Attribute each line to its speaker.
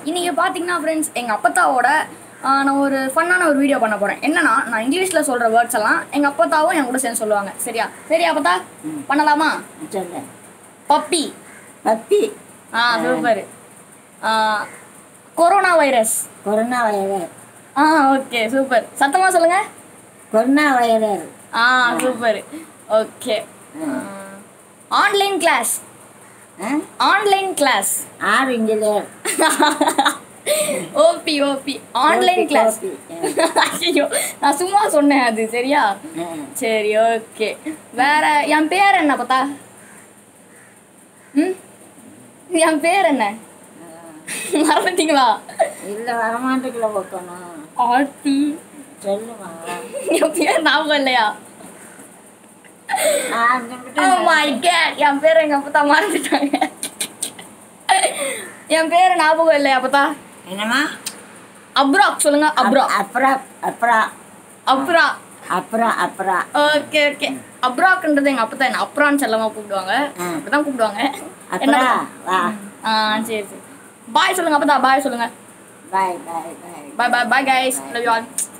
Speaker 1: இன்னைக்கு பார்த்தீங்கன்னா ஃப்ரெண்ட்ஸ் எங்கள் அப்பத்தாவோட ஆ, நான் ஒரு ஃபன்னான ஒரு வீடியோ பண்ண போகிறேன் என்னன்னா நான் இங்கிலீஷில் சொல்கிற வேர்ட்ஸ் எல்லாம் எங்கள் அப்பத்தாவும் என் கூட சேர்ந்து சொல்லுவாங்க சரியா சரியா அப்பத்தா பண்ணலாமா
Speaker 2: சொல்லு
Speaker 1: பப்பி
Speaker 2: பப்பி
Speaker 1: ஆ super corona virus
Speaker 2: corona virus
Speaker 1: ஆ ஓகே சூப்பர் சத்தமாக சொல்லுங்க
Speaker 2: கொரோனா வைரஸ்
Speaker 1: ஆ super okay online class online class
Speaker 2: ஆறு இன்ஜினியர்
Speaker 1: ஓபி ஓபி ஆன்லைன் கிளாஸ் ஐயோ நான் சும்மா சொன்னேன் அது சரியா சரி ஓகே வேற என் பேர் என்ன பார்த்தா ம் என் பேர் என்ன மறந்துட்டீங்களா
Speaker 2: இல்லை வரமாட்டுக்குள்ள வைக்கணும்
Speaker 1: ஆட்டி
Speaker 2: சொல்லுமா
Speaker 1: என் பேர் ஞாபகம் இல்லையா
Speaker 2: நான்
Speaker 1: Oh my god என் பேர் எங்க அப்பத்தா மறந்துட்டாங்க என் பேர் ஞாபகம் இல்லையா அப்பத்தா
Speaker 2: என்னம்மா
Speaker 1: அப்ராக் சொல்லுங்க அப்ராக்
Speaker 2: அப்புறம் அப்புறம்
Speaker 1: அப்ரா
Speaker 2: அப்புறம் அப்புறம்
Speaker 1: ஓகே ஓகே அப்ராக்ன்றது எங்க அப்பா என்ன அப்ரான்னு செல்லமா கூப்பிடுவாங்க
Speaker 2: ஆ.
Speaker 1: அப்படிதான் கூப்பிடுவாங்க
Speaker 2: அப்புறம் வா
Speaker 1: ஆ சரி சரி பாய் சொல்லுங்க அப்பதா பாய் சொல்லுங்க
Speaker 2: bye bye bye
Speaker 1: bye bye bye guys love you all